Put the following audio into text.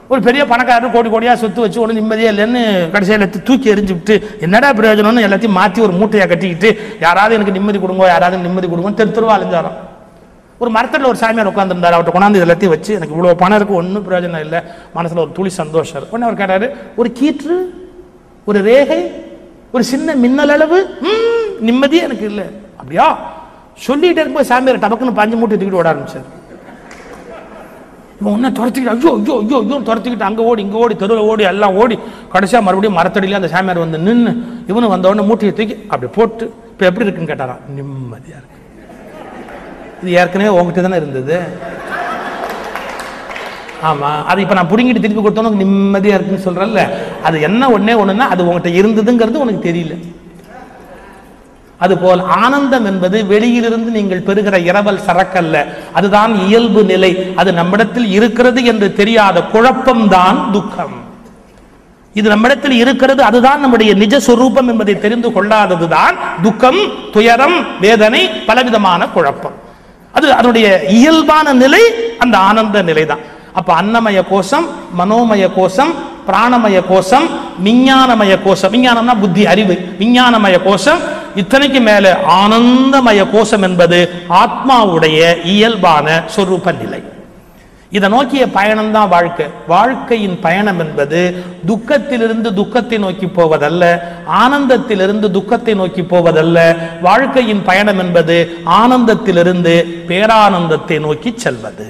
ஒரு பெரிய பணக்காரர் கோடி கோடியா சொத்து வச்சு ஒன்றும் நிம்மதியா இல்லைன்னு கடைசியில் எல்லாத்தையும் தூக்கி எறிஞ்சு விட்டு என்னடா பிரயோஜனம்னு எல்லாத்தையும் மாற்றி ஒரு மூட்டையா கட்டிக்கிட்டு யாராவது எனக்கு நிம்மதி கொடுங்க யாராவது நிம்மதி கொடுங்க தெரு தெருவா அலைஞ்சாராம் ஒரு மரத்தில் ஒரு சாமியார் உட்காந்துருந்தார் அவர்கிட்ட கொண்டாந்து இது எல்லாத்தையும் வச்சு எனக்கு இவ்வளோ பணம் இருக்கு ஒன்றும் பிரயோஜனம் இல்லை மனசுல ஒரு துளி சந்தோஷம் இருக்கு உடனே அவர் கேட்டாரு ஒரு கீற்று ஒரு ரேகை ஒரு சின்ன மின்னல் அளவு ம், நிம்மதியே எனக்கு இல்லை அப்படியா சொல்லிட்டே இருக்கும்போது சாமியார் டபக்குன்னு பஞ்சு மூட்டை தூக்கிட்டு ஓட ஆரம்பிச்சார் இவன் ஒன்றை துரத்திக்கிட்டு ஐயோ ஐயோ ஐயோ ஐயோ துரத்திக்கிட்டு அங்கே ஓடி இங்கே ஓடி தெருவில் ஓடி எல்லாம் ஓடி கடைசியாக மறுபடியும் மரத்தடியில அந்த சாமியார் வந்து நின்று இவனு வந்த உடனே மூட்டையை தூக்கி அப்படி போட்டு இப்போ எப்படி இருக்குன்னு கேட்டாராம் நிம்மதியாக இருக்கு இது ஏற்கனவே உங்ககிட்ட தானே இருந்தது ஆமா அது இப்ப நான் புடுங்கிட்டு திருப்பி கொடுத்தோன்னு உனக்கு நிம்மதியா இருக்குன்னு சொல்றல்ல அது என்ன ஒண்ணே ஒண்ணுன்னா அது உங்ககிட்ட இருந்ததுங்கிறது உனக்கு தெரியல அதுபோல் ஆனந்தம் என்பது வெளியிலிருந்து நீங்கள் பெறுகிற இரவல் சரக்கல்ல அதுதான் இயல்பு நிலை அது நம்மிடத்தில் இருக்கிறது என்று தெரியாத குழப்பம்தான் துக்கம் இது நம்மிடத்தில் இருக்கிறது அதுதான் நம்முடைய நிஜ சொரூபம் என்பதை தெரிந்து கொள்ளாததுதான் துக்கம் துயரம் வேதனை பலவிதமான குழப்பம் அது அதனுடைய இயல்பான நிலை அந்த ஆனந்த நிலைதான் அப்ப அன்னமய கோஷம் மனோமய கோஷம் பிராணமய கோஷம் விஞ்ஞானமய கோஷம் விஞ்ஞானம்னா புத்தி அறிவு விஞ்ஞானமய கோஷம் இத்தனைக்கு மேல ஆனந்தமய கோஷம் என்பது ஆத்மாவுடைய இயல்பான சொரூப நிலை இதை நோக்கிய பயணம் தான் வாழ்க்கை வாழ்க்கையின் பயணம் என்பது துக்கத்திலிருந்து துக்கத்தை நோக்கி போவதல்ல ஆனந்தத்திலிருந்து துக்கத்தை நோக்கி போவதல்ல வாழ்க்கையின் பயணம் என்பது ஆனந்தத்திலிருந்து பேரானந்தத்தை நோக்கி செல்வது